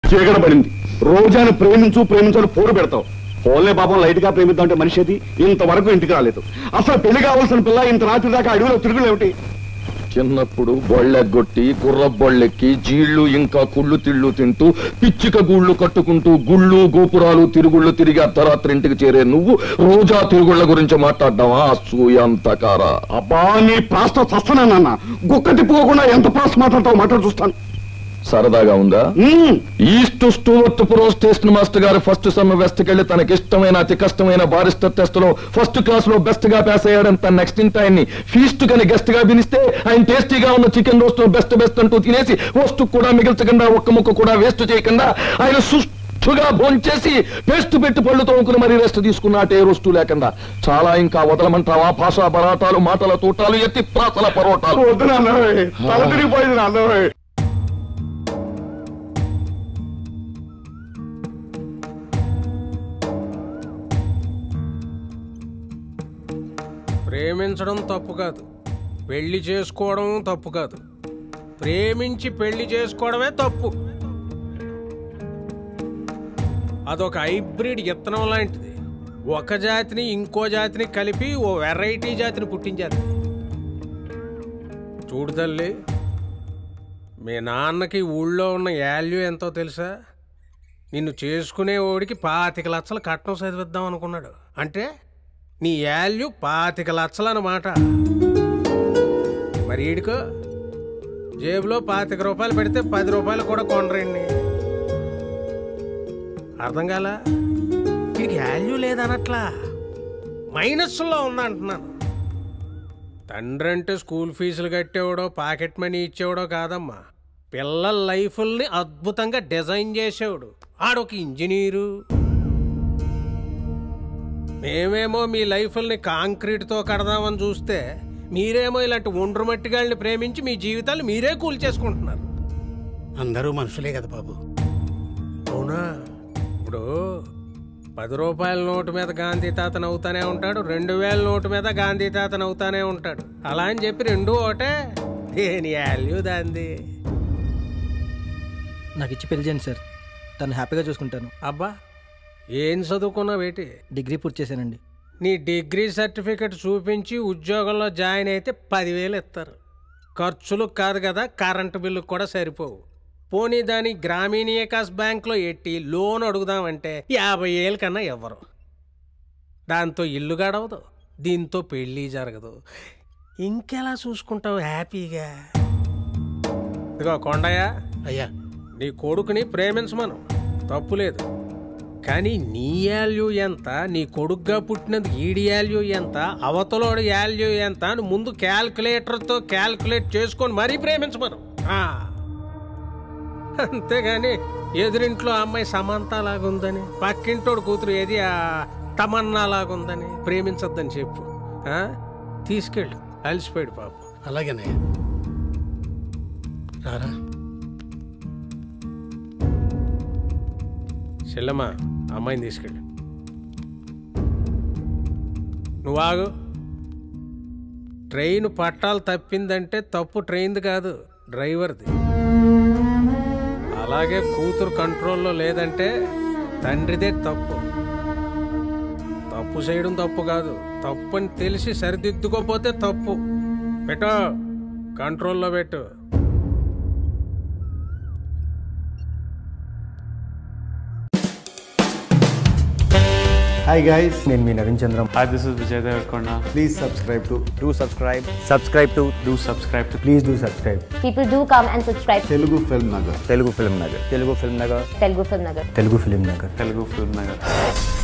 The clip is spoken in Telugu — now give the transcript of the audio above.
చీకట పడింది రోజాను ప్రేమించు ప్రేమించని పోరు పెడతావు పోలే పాపం లైట్ గా ప్రేమిద్దాం అంటే మనిషి అది ఇంతవరకు ఇంటికి రాలేదు అసలు పెళ్లి కావాల్సిన పిల్ల ఇంత రాత్రి దాకా అడవిలో తిరుగులేమిటి చిన్నప్పుడు బొళ్ళెగ్గొట్టి కుర్ర బొళ్ళెక్కి జీళ్లు ఇంకా కుళ్ళు తిళ్ళు తింటూ పిచ్చిక గూళ్ళు కట్టుకుంటూ గుళ్ళు గోపురాలు తిరుగుళ్ళు తిరిగి అర్ధరాత్రి ఇంటికి చేరే నువ్వు రోజా తిరుగుళ్ళ గురించి మాట్లాడ్డావా అసూయంతకారా అబ్బా నీ ప్రాస్త చస్తానన్న గుక్క తిప్పుకోకుండా ఎంత ప్రాస్ మాట్లాడతావు మాట్లాడు చూస్తాను సరదాగా ఉందా మ్మ్. East Stuartpuram station master గారు ఫస్ట్ సమ్ వెస్ట్ కెళ్లి తనకి ఇష్టమైన అతి కష్టమైన బారిస్టర్ టెస్ట్ లో ఫస్ట్ క్లాస్ లో బెస్ట్ గా పాస్ అయ్యాడని తన నెక్స్ట్ ఇంట ఆయన్ని ఫీస్ట్ కని గెస్ట్ గా పిలిస్తే ఆయన టేస్టీగా ఉన్న చికెన్ రోస్ట్ బెస్ట్ బెస్ట్ అంటూ తినేసి రోస్ట్ కూడా మిగిల్చకుండా ఒక్క ముక్క కూడా వేస్ట్ చేయకుండా ఆయన సుష్టుగా భోంచేసి పేస్ట్ పెట్టి పళ్ళు తోముకుని మరీ రెస్ట్ తీసుకున్నట్టే రోస్టు లేకుండా చాలా ఇంకా వదలమంటావా భాషా బరాటాలు మాటల తోటాలు ఎత్తి ప్రాతల పరోటాలు వద్దు నాన్న తల తిరిగిపోయింది నాన్న ప్రేమించడం తప్పు కాదు పెళ్లి చేసుకోవడం తప్పు కాదు ప్రేమించి పెళ్లి చేసుకోవడమే తప్పు అదొక హైబ్రిడ్ ఇత్తనం లాంటిది ఒక జాతిని ఇంకో జాతిని కలిపి ఓ వెరైటీ జాతిని పుట్టించారు చూడు తల్లి మీ నాన్నకి ఊళ్ళో ఉన్న వాల్యూ ఎంతో తెలుసా నిన్ను చేసుకునే ఓడికి పాతిక లక్షలు కట్నం చదివిద్దాం అనుకున్నాడు అంటే నీ వాల్యూ పాతిక లక్షలు అన్నమాట మరి ఈడికో జేబులో పాతిక రూపాయలు పెడితే పది రూపాయలు కూడా కొనరండి అర్థం కాల వీడికి వాల్యూ లేదనట్లా మైనస్లో ఉందంటున్నాను తండ్రి అంటే స్కూల్ ఫీజులు కట్టేవాడో పాకెట్ మనీ ఇచ్చేవాడో కాదమ్మా పిల్లల లైఫ్ని అద్భుతంగా డిజైన్ చేసేవాడు ఆడొక ఇంజనీరు మేమేమో మీ లైఫ్ని కాంక్రీట్తో కడదామని చూస్తే మీరేమో ఇలాంటి ఒండ్రు మట్టిగాళ్ళని ప్రేమించి మీ జీవితాలు మీరే కూల్చేసుకుంటున్నారు అందరూ మనుషులే కదా బాబు అవునా ఇప్పుడు పది రూపాయల నోటు మీద గాంధీ తాతను అవుతానే ఉంటాడు రెండు వేల నోటు మీద గాంధీ తాతను అవుతానే ఉంటాడు అలా అని చెప్పి రెండు ఒకటే దేని వాల్యూ దాంది నాకు ఇచ్చి పెళ్లి చేయండి సార్ తను హ్యాపీగా చూసుకుంటాను అబ్బా ఏం చదువుకున్నావు ఏంటి డిగ్రీ పూర్తి చేశానండి నీ డిగ్రీ సర్టిఫికెట్ చూపించి ఉద్యోగంలో జాయిన్ అయితే పదివేలు ఇస్తారు ఖర్చులు కాదు కదా కరెంటు బిల్లు కూడా సరిపోవు పోనీ దాని గ్రామీణ వికాస్ బ్యాంక్లో ఎట్టి లోన్ అడుగుదామంటే యాభై ఏళ్ళ కన్నా ఇవ్వరు దాంతో ఇల్లు గడవదు దీంతో పెళ్ళి జరగదు ఇంకెలా చూసుకుంటావు హ్యాపీగా ఇదిగో కొండయ్య అయ్యా నీ కొడుకుని ప్రేమించమను తప్పులేదు కానీ నీ వాల్యూ ఎంత నీ కొడుకుగా పుట్టినందుకు ఈడి వాల్యూ ఎంత అవతలోడి వాల్యూ ఎంత అని ముందు క్యాల్కులేటర్తో క్యాల్కులేట్ చేసుకొని మరీ ప్రేమించమను ఆ. అంతేగాని ఎదురింట్లో అమ్మాయి సమంత లాగుందని పక్కింటోడు కూతురు ఏది ఆ తమన్నా లాగుందని ప్రేమించొద్దని చెప్పు ఆ? తీసుకెళ్ళు అలసిపోయాడు పాపం అలాగేనయ్యా రారా చెల్లమ్మ అమ్మాయిని తీసుకెళ్ళు నువ్వు ఆగు ట్రైన్ పట్టాలు తప్పిందంటే తప్పు ట్రైన్ది కాదు డ్రైవర్ది అలాగే కూతురు కంట్రోల్లో లేదంటే తండ్రిదే తప్పు తప్పు చేయడం తప్పు కాదు తప్పు అని తెలిసి సరిదిద్దుకోపోతే తప్పు పెట్టు కంట్రోల్లో పెట్టు హాయ్ గైస్ నేను మీ Naveen Chandram Hi, this is Vijay Devarkonda. Please subscribe to do subscribe subscribe to Do subscribe to please do subscribe People do come and subscribe to Telugu film Nagar Telugu film Nagar Telugu film Nagar Telugu Film Nagar. Telugu film Nagar Telugu Film Nagar.